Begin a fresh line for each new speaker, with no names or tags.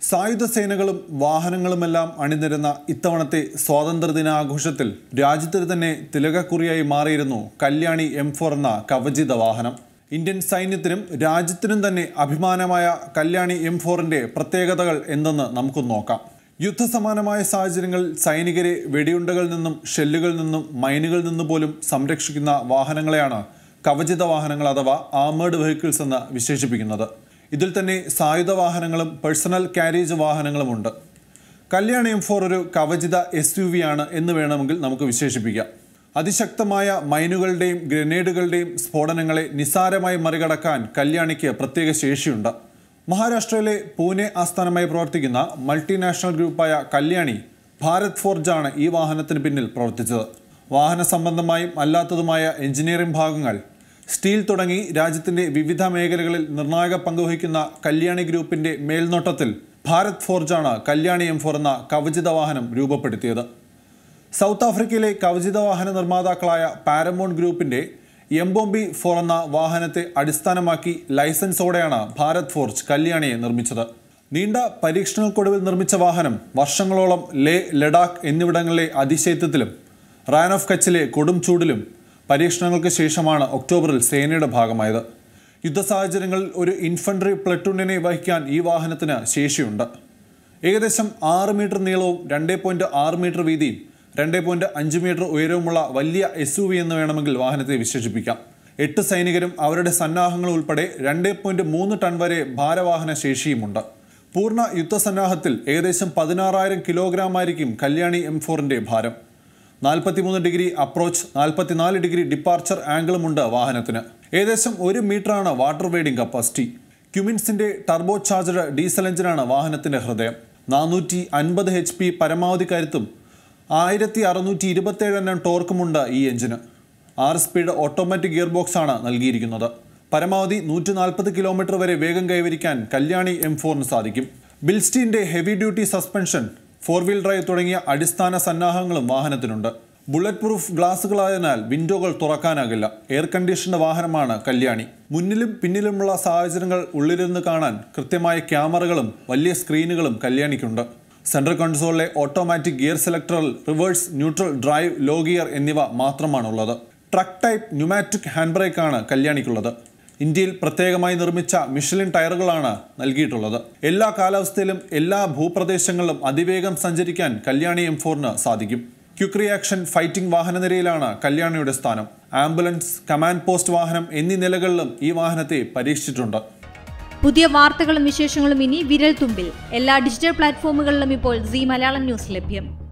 സായുധ സേനകളും വാഹനങ്ങളുമെല്ലാം അണിനിരുന്ന ഇത്തവണത്തെ സ്വാതന്ത്ര്യദിനാഘോഷത്തിൽ രാജ്യത്തിന് തന്നെ തിലകക്കുറിയായി മാറിയിരുന്നു കല്യാണി എം ഫോർ എന്ന കവചിത വാഹനം ഇന്ത്യൻ സൈന്യത്തിനും രാജ്യത്തിനും തന്നെ അഭിമാനമായ കല്യാണി എം ഫോറിന്റെ പ്രത്യേകതകൾ എന്തെന്ന് നമുക്ക് നോക്കാം യുദ്ധസമാനമായ സാഹചര്യങ്ങളിൽ സൈനികരെ വെടിയുണ്ടകളിൽ നിന്നും ഷെല്ലുകളിൽ നിന്നും മൈനുകളിൽ നിന്നു പോലും സംരക്ഷിക്കുന്ന വാഹനങ്ങളെയാണ് കവചിത വാഹനങ്ങൾ അഥവാ ആമേർഡ് വെഹിക്കിൾസ് എന്ന് വിശേഷിപ്പിക്കുന്നത് ഇതിൽ തന്നെ സായുധ വാഹനങ്ങളും പേഴ്സണൽ കാരേജ് വാഹനങ്ങളുമുണ്ട് കല്യാൺ എം ഫോർ ഒരു കവചിത എസ് യു വി ആണ് എന്ന് വേണമെങ്കിൽ നമുക്ക് വിശേഷിപ്പിക്കാം അതിശക്തമായ മൈനുകളുടെയും ഗ്രനേഡുകളുടെയും സ്ഫോടനങ്ങളെ നിസ്സാരമായി മറികടക്കാൻ കല്യാണിക്ക് പ്രത്യേക ശേഷിയുണ്ട് മഹാരാഷ്ട്രയിലെ പൂനെ ആസ്ഥാനമായി പ്രവർത്തിക്കുന്ന മൾട്ടിനാഷണൽ ഗ്രൂപ്പായ കല്യാണി ഭാരത് ഫോർജാണ് ഈ വാഹനത്തിന് പിന്നിൽ പ്രവർത്തിച്ചത് വാഹന സംബന്ധമായും അല്ലാത്തതുമായ എഞ്ചിനീയറിംഗ് ഭാഗങ്ങൾ സ്റ്റീൽ തുടങ്ങി രാജ്യത്തിന്റെ വിവിധ മേഖലകളിൽ നിർണായക പങ്കുവഹിക്കുന്ന കല്യാണി ഗ്രൂപ്പിന്റെ മേൽനോട്ടത്തിൽ ഭാരത് ഫോർജാണ് കല്യാണി എം ഫോർ എന്ന കവചിത വാഹനം രൂപപ്പെടുത്തിയത് സൗത്ത് ആഫ്രിക്കയിലെ കവചിത വാഹന നിർമ്മാതാക്കളായ പാരമോൺ ഗ്രൂപ്പിന്റെ എംബോംബി ഫോർ എന്ന വാഹനത്തെ അടിസ്ഥാനമാക്കി ലൈസൻസോടെയാണ് ഭാരത് ഫോർജ് കല്യാണിയെ നിർമ്മിച്ചത് നീണ്ട പരീക്ഷണങ്ങൾക്കൊടുവിൽ നിർമ്മിച്ച വാഹനം വർഷങ്ങളോളം ലേ ലഡാക്ക് എന്നിവിടങ്ങളിലെ അതിശൈത്യത്തിലും റാൻ ഓഫ് കച്ചിലെ കൊടും ചൂടിലും പരീക്ഷണങ്ങൾക്ക് ശേഷമാണ് ഒക്ടോബറിൽ സേനയുടെ ഭാഗമായത് യുദ്ധ സാഹചര്യങ്ങളിൽ ഒരു ഇൻഫൻട്രി പ്ലറ്റൂണിനെ വഹിക്കാൻ ഈ വാഹനത്തിന് ശേഷിയുണ്ട് ഏകദേശം ആറ് മീറ്റർ നീളവും രണ്ട് പോയിന്റ് ആറ് മീറ്റർ വീതിയും രണ്ട് പോയിന്റ് അഞ്ച് മീറ്റർ ഉയരവുമുള്ള വലിയ എസ് യു വി എന്ന് വേണമെങ്കിൽ വാഹനത്തെ വിശേഷിപ്പിക്കാം എട്ട് സൈനികരും അവരുടെ സന്നാഹങ്ങൾ ഉൾപ്പെടെ രണ്ട് പോയിന്റ് മൂന്ന് ടൺ വരെ ഭാരവാഹന ശേഷിയുമുണ്ട് പൂർണ്ണ യുദ്ധസന്നാഹത്തിൽ ഏകദേശം പതിനാറായിരം കിലോഗ്രാം ആയിരിക്കും കല്യാണി എം ഫോറിന്റെ ഭാരം നാൽപ്പത്തിമൂന്ന് ഡിഗ്രി അപ്രോച്ച് നാൽപ്പത്തിനാല് ഡിഗ്രി ഡിപ്പാർച്ചർ ആംഗിളുമുണ്ട് വാഹനത്തിന് ഏകദേശം ഒരു മീറ്ററാണ് വാട്ടർ വെയ്ഡിംഗ് കപ്പാസിറ്റി ക്യുമിൻസിന്റെ ടർബോ ചാർജഡ് ഡീസൽ എഞ്ചിനാണ് വാഹനത്തിന്റെ ഹൃദയം നാനൂറ്റി അൻപത് എച്ച് പി പരമാവധി കരുത്തും ആയിരത്തി അറുന്നൂറ്റി ഇരുപത്തേഴ് എണ്ണം ടോർക്കുമുണ്ട് ഈ എഞ്ചിന് ആറ് സ്പീഡ് ഓട്ടോമാറ്റിക് ഗിയർ ബോക്സ് ആണ് നൽകിയിരിക്കുന്നത് പരമാവധി നൂറ്റി നാൽപ്പത് കിലോമീറ്റർ വരെ വേഗം കൈവരിക്കാൻ കല്യാണി എം ഫോറിന് സാധിക്കും ബിൽസ്റ്റീന്റെ heavy duty suspension four wheel drive തുടങ്ങിയ അടിസ്ഥാന സന്നാഹങ്ങളും വാഹനത്തിനുണ്ട് ബുള്ളറ്റ് പ്രൂഫ് ഗ്ലാസുകളായതിനാൽ വിൻഡോകൾ തുറക്കാനാകില്ല എയർ കണ്ടീഷൻഡ് വാഹനമാണ് കല്യാണി മുന്നിലും പിന്നിലുമുള്ള സാഹചര്യങ്ങൾ ഉള്ളിലിരുന്ന് കാണാൻ കൃത്യമായ ക്യാമറകളും വലിയ സ്ക്രീനുകളും കല്യാണിക്കുണ്ട് സെൻട്രൽ കൺസോളിലെ ഓട്ടോമാറ്റിക് ഗിയർ സെലക്ടറിൽ reverse neutral drive low gear എന്നിവ മാത്രമാണുള്ളത് ട്രക്ക് ടൈപ്പ് ന്യൂമാറ്റിക് ഹാൻഡ് ബ്രേക്കാണ് കല്യാണിക്കുള്ളത് ഇന്ത്യയിൽ പ്രത്യേകമായി നിർമ്മിച്ച മിഷലിൻ ടയറുകളാണ് നൽകിയിട്ടുള്ളത് എല്ലാ കാലാവസ്ഥയിലും എല്ലാ ഭൂപ്രദേശങ്ങളിലും അതിവേഗം സഞ്ചരിക്കാൻ കല്യാണി എം ഫോറിന് സാധിക്കും ക്വിക്ക് റിയാക്ഷൻ ഫൈറ്റിംഗ് വാഹനനിരയിലാണ് കല്യാണിയുടെ സ്ഥാനം ആംബുലൻസ് കമാൻഡ് പോസ്റ്റ് വാഹനം എന്നീ നിലകളിലും ഈ വാഹനത്തെ പരീക്ഷിച്ചിട്ടുണ്ട്
പുതിയ വാർത്തകളും വിശേഷങ്ങളും ഇനി വിരൽ തുമ്പിൽ എല്ലാ ഡിജിറ്റൽ പ്ലാറ്റ്ഫോമുകളിലും ഇപ്പോൾ സി മലയാളം ന്യൂസ് ലഭ്യം